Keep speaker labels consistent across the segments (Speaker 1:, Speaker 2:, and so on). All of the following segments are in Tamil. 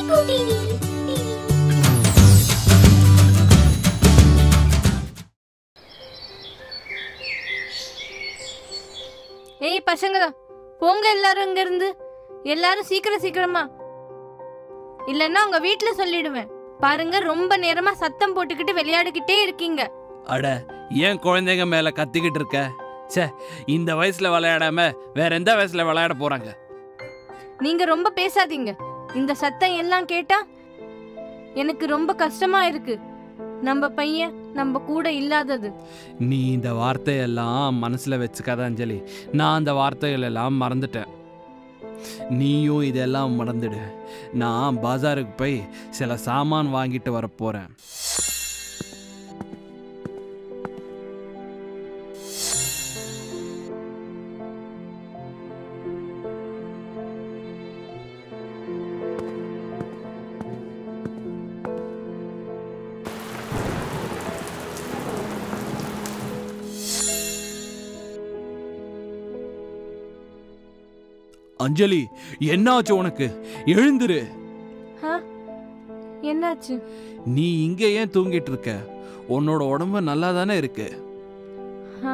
Speaker 1: குட்டி
Speaker 2: ஏய் பசங்களா போங்க எல்லாரும் இங்க இருந்து எல்லாரும் சீக்கிரம் சீக்கிரமா இல்லைன்னா உங்க வீட்ல சொல்லிடுவேன் பாருங்க ரொம்ப நேரமா சத்தம் போட்டுக்கிட்டு விளையாடிக்கிட்டே இருக்கீங்க
Speaker 3: அட ஏன் குழந்தைங்க மேல கத்திக்கிட்டு இருக்க ச்சே இந்த வயசுல விளையாடாம வேற எந்த வயசுல விளையாட போறாங்க
Speaker 2: நீங்க ரொம்ப பேசாதீங்க இந்த சத்தம் எல்லாம் கேட்டா எனக்கு ரொம்ப கஷ்டமா இருக்கு நம்ம பையன் நம்ம கூட இல்லாதது
Speaker 3: நீ இந்த வார்த்தையெல்லாம் மனசுல வச்சுக்காத அஞ்சலி நான் அந்த வார்த்தைகள் எல்லாம் மறந்துட்டேன் நீயும் இதெல்லாம் மறந்துடு நான் பாஜாருக்கு போய் சில சாமான் வாங்கிட்டு வர போறேன் அஞ்சலி என்னாச்சு உனக்கு எழுந்துரு
Speaker 2: ஆ? என்னாச்சு
Speaker 3: நீ இங்க ஏன் தூங்கிட்டு இருக்க உன்னோட உடம்பு நல்லா தானே இருக்கு
Speaker 2: ஆ.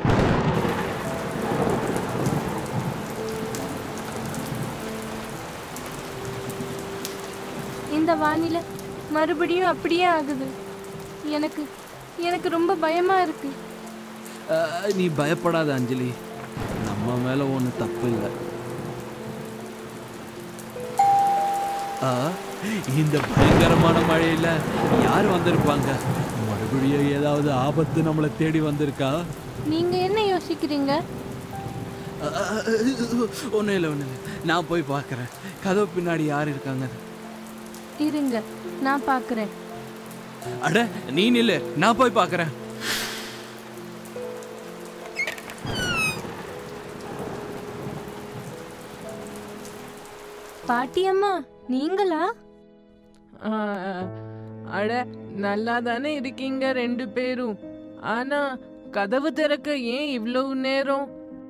Speaker 2: இந்த வானிலை மறுபடியும் அப்படியே ஆகுது எனக்கு எனக்கு ரொம்ப பயமா இருக்கு
Speaker 3: அஹ், நீ பயப்படாத அஞ்சலி நம்ம மேல ஒன்றும் தப்பு இல்லை இந்த பயங்கரமான மழையில யார் வந்திருப்பாங்க மறுபடியும் ஏதாவது ஆபத்து நம்மளை தேடி வந்திருக்கா
Speaker 2: நீங்க என்ன யோசிக்கிறீங்க
Speaker 3: ஒன்றும் இல்லை ஒன்றும் இல்லை நான் போய் பார்க்குறேன் கதவு பின்னாடி யார் இருக்காங்க
Speaker 2: இருங்க நான் பார்க்கறேன்
Speaker 3: அட நீ நில்லு நான் போய் பார்க்குறேன்
Speaker 2: பாட்டியம்மா நீங்களா
Speaker 4: ஆ, அட நல்லா தானே இருக்கீங்க ரெண்டு பேரும் ஆனா கதவு திறக்க ஏன் இவ்வளவு நேரம்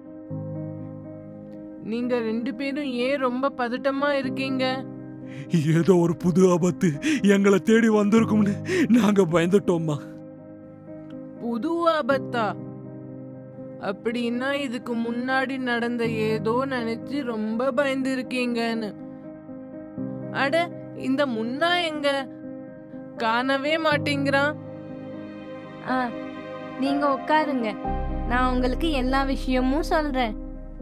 Speaker 4: நீங்க ரெண்டு பேரும் ஏன் ரொம்ப பதட்டமா இருக்கீங்க
Speaker 3: ஏதோ ஒரு புது ஆபத்து எங்களை தேடி வந்திருக்கும்னு நாங்க பயந்துட்டோம்மா
Speaker 4: புது ஆபத்தா அப்படின்னா இதுக்கு முன்னாடி நடந்த ஏதோ நினைச்சு ரொம்ப பயந்து இருக்கீங்கன்னு அட இந்த முன்னா எங்க காணவே மாட்டேங்கிறான்
Speaker 2: ஆ நீங்க உட்காருங்க நான் உங்களுக்கு எல்லா விஷயமும் சொல்றேன்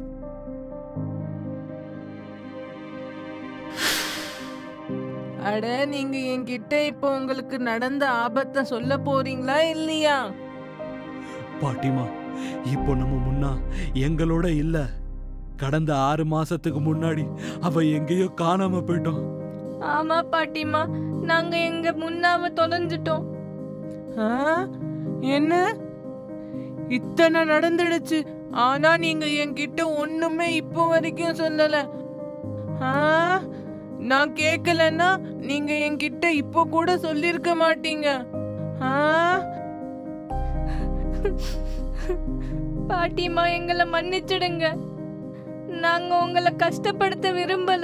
Speaker 4: அட நீங்க என்கிட்ட இப்போ உங்களுக்கு நடந்த ஆபத்தை சொல்ல போறீங்களா இல்லையா
Speaker 3: பாட்டிமா இப்போ நம்ம முன்னா எங்களோட இல்ல கடந்த ஆறு மாசத்துக்கு முன்னாடி அவ எங்கேயோ காணாம போயிட்டோம்
Speaker 2: ஆமா பாட்டிமா நாங்க எங்க முன்னாவ தொலைஞ்சிட்டோம்
Speaker 4: ஆ? என்ன இத்தனை நடந்துடுச்சு ஆனா நீங்க என்கிட்ட ஒண்ணுமே இப்போ வரைக்கும் சொல்லல ஆ? நான் கேட்கலன்னா நீங்க என்கிட்ட இப்போ கூட சொல்லிருக்க மாட்டீங்க ஆ?
Speaker 2: பாட்டிமா எங்களை மன்னிச்சிடுங்க நாங்க உங்களை கஷ்டப்படுத்த விரும்பல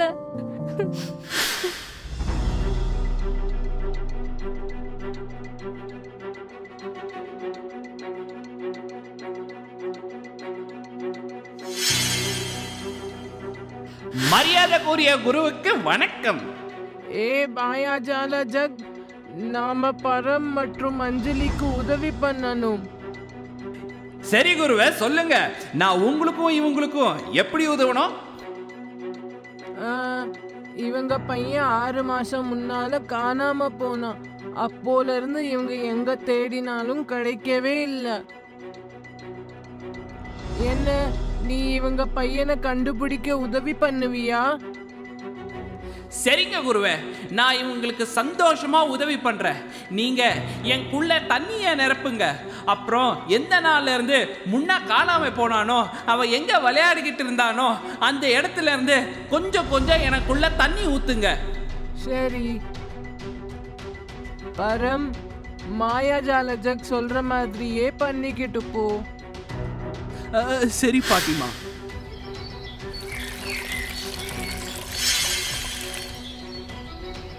Speaker 5: மரியாதைக்குரிய குருவுக்கு வணக்கம்
Speaker 4: ஏ மாயாஜால ஜக் நாம பரம் மற்றும் அஞ்சலிக்கு உதவி பண்ணணும்
Speaker 5: சரி குருவே சொல்லுங்க நான் உங்களுக்கும் இவங்களுக்கும் எப்படி உதவணும்
Speaker 4: ஆ, இவங்க பையன் ஆறு மாசம் முன்னால காணாம போனான் அப்போல இருந்து இவங்க எங்க தேடினாலும் கிடைக்கவே இல்லை என்ன நீ இவங்க பையனை கண்டுபிடிக்க உதவி பண்ணுவியா
Speaker 5: சரிங்க குருவே நான் இவங்களுக்கு சந்தோஷமா உதவி பண்றேன் நீங்க எனக்குள்ள தண்ணிய நிரப்புங்க அப்புறம் எந்த நாள்ல இருந்து முன்னா காணாம போனானோ அவன் எங்க விளையாடிக்கிட்டு இருந்தானோ அந்த இடத்துல இருந்து கொஞ்சம் கொஞ்சம் எனக்குள்ள தண்ணி ஊத்துங்க
Speaker 4: சரி பரம் மாயாஜால ஜக் சொல்ற மாதிரியே பண்ணிக்கிட்டு போ
Speaker 3: அஹ், சரி பாட்டிமா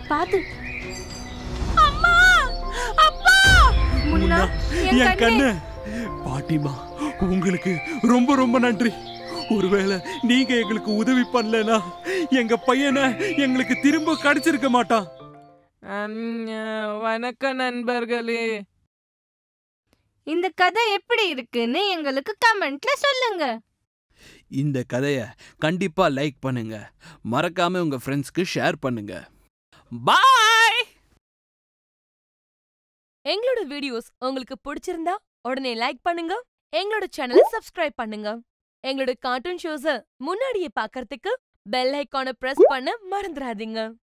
Speaker 2: பாத்து அம்மா அப்பா முன்னா என்
Speaker 3: என்
Speaker 2: கண்ணு
Speaker 3: கண்ணு பாட்டிமா உங்களுக்கு ரொம்ப ரொம்ப நன்றி ஒருவேளை நீங்க எங்களுக்கு உதவி பண்ணலனா எங்க பையனை எங்களுக்கு திரும்ப கிடைச்சிருக்க மாட்டான்
Speaker 4: அந்நிய, வணக்க நண்பர்களே
Speaker 2: இந்த கதை எப்படி இருக்குன்னு எங்களுக்கு கமெண்ட்ல சொல்லுங்க
Speaker 3: இந்த கதையை கண்டிப்பா லைக் பண்ணுங்க மறக்காம உங்க ஃப்ரெண்ட்ஸ்க்கு ஷேர் பண்ணுங்க பாய்
Speaker 1: எங்களோட வீடியோஸ் உங்களுக்கு பிடிச்சிருந்தா உடனே லைக் பண்ணுங்க எங்களோட சேனலை சப்ஸ்கிரைப் பண்ணுங்க எங்களோட கார்ட்டூன் ஷோஸ முன்னாடியே பார்க்கறதுக்கு பெல் ஐகானை பிரஸ் பண்ண மறந்துடாதீங்க